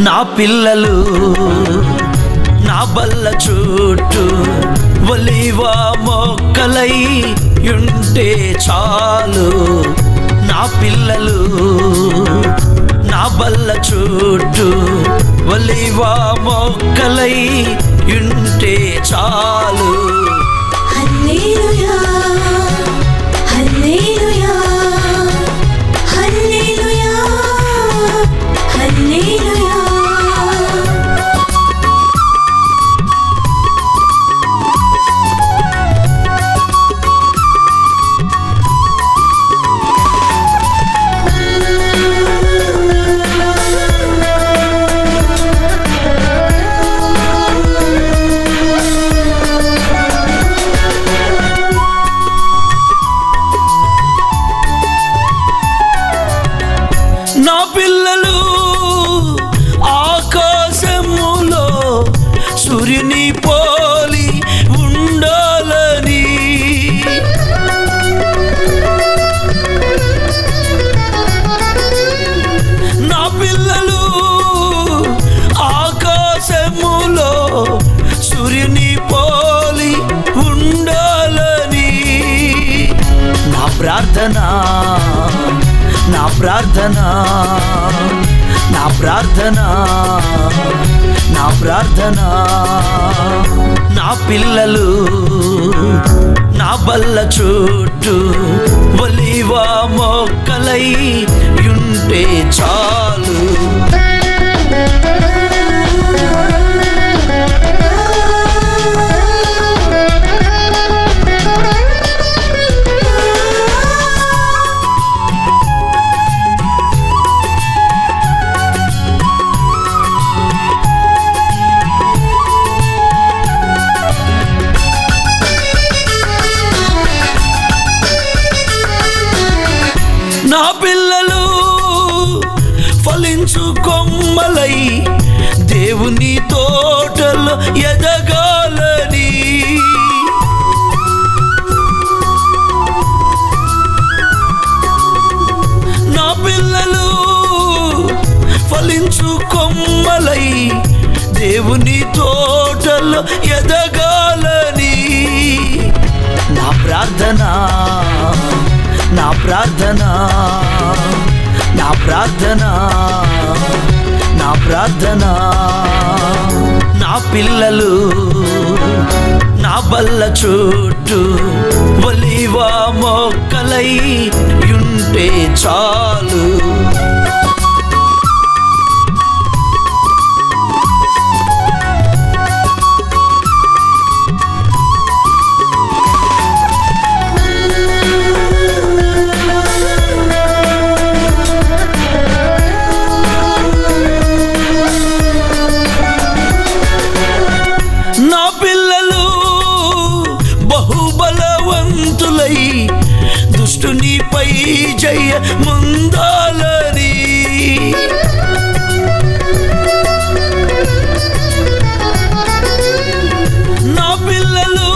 నా పిల్లలు నా బల్ల చుట్టూ ఒలివ మొక్కలై ఉంటే చాలు నా పిల్లలు నా బల్ల చుట్టూ ఒలివ మొక్కలై ఉంటే చాలు హల్లెలూయా హల్లెలూయా హల్లెలూయా హల్లెలూయా నా పిల్లలు ఆకాశములో సూర్యుని పోలి ఉండాలని నా పిల్లలు ఆకాశములో సూర్యుని పోలి ఉండాలని నా ప్రార్థన నా ప్రార్థన నా ప్రార్థన నా ప్రార్థన నా పిల్లలు నా బల్ల చుట్టూ ఒలివ మొక్కలై ఉంటే చాలు నా పిల్లలు ఫలించు కొమ్మలై దేవుని తోటలో ఎదగాలని నా పిల్లలు ఫలించు కొమ్మలై దేవుని తోటలో ఎదగాలని నా ప్రార్థన నా ప్రార్థన నా ప్రార్థన నా ప్రార్థన నా పిల్లలు నా బల్ల చుట్టూ ఒలివ మొక్కలై ఉంటే చాలు నా పిల్లలు బహుబలవంతులై దుష్టునిపై జయ ముందాలని నా పిల్లలు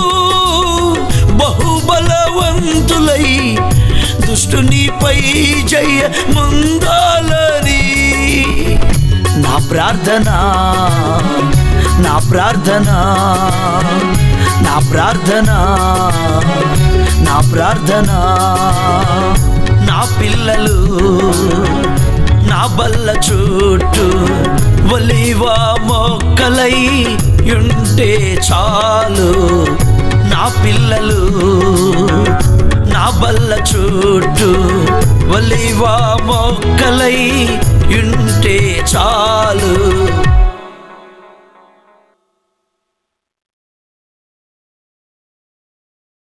బహుబలవంతులై దుష్టునిపై జయ ముందాలని నా ప్రార్థన నా ప్రార్థన నా ప్రార్థన నా ప్రార్థన నా పిల్లలు నా బల్ల చుట్టూ ఒలివ మొక్కలై ఉంటే చాలు నా పిల్లలు నా బల్ల చుట్టూ ఒలివ మొక్కలై ఉంటే చాలు